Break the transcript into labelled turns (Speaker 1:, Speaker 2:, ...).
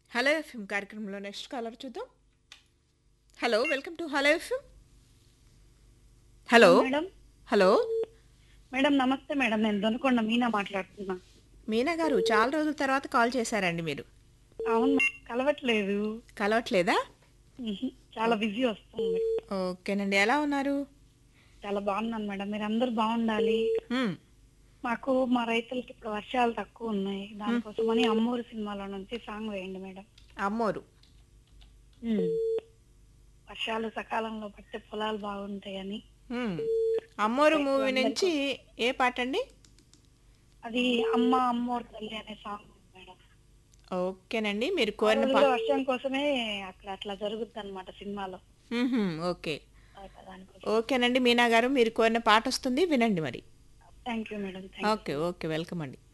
Speaker 1: Hello FM కార్యక్రమంలో next caller చూద్దాం hello welcome to hello FM hello
Speaker 2: madam
Speaker 1: hello
Speaker 2: madam నమస్తే మేడం నేను దొనకొండ మీనా మాట్లాడుతున్నా
Speaker 1: మీనా గారు చాలా రోజుల తర్వాత కాల్ చేశారండి మీరు
Speaker 2: అవును మేడం, కలవట్లేదు
Speaker 1: కలవట్లేదా
Speaker 2: ఉహు, చాలా బిజీ వస్తుంది
Speaker 1: ఓకేనండి ఎలా ఉన్నారు
Speaker 2: చాలా బాగున్నాను మేడం మీరు అందరు బాగుండాలి
Speaker 1: మ్మ్.
Speaker 2: మాకు మా రైతులకి ఇప్పుడు వర్షాలు తక్కువ ఉన్నాయి దానికోసమని అమ్మూరు సినిమాలో నుంచి సాంగ్ వేయండి మేడం
Speaker 1: అమ్మోరు
Speaker 2: వర్షాలు సకాలంలో పడితే పొలాలు బాగుంటాయని
Speaker 1: మ్మ్. అమ్మోరు మూవీ నుంచి ఏ పాట అండి
Speaker 2: అది అమ్మ అమ్మోరు తల్లి అనే సాంగ్ ఉంది మేడం
Speaker 1: ఓకేనండి మీరు
Speaker 2: ఆ
Speaker 1: కోరిన
Speaker 2: రోజుల్లో
Speaker 1: పాట
Speaker 2: వర్షం కోసమే అట్లా అట్లా జరుగుద్ది అనమాట సినిమాలో
Speaker 1: ఓకే
Speaker 2: దానికోసం
Speaker 1: ఓకేనండి మీనా గారు మీరు కోరిన పాట వస్తుంది వినండి మరి
Speaker 2: thank you madam thank
Speaker 1: okay okay welcome అండి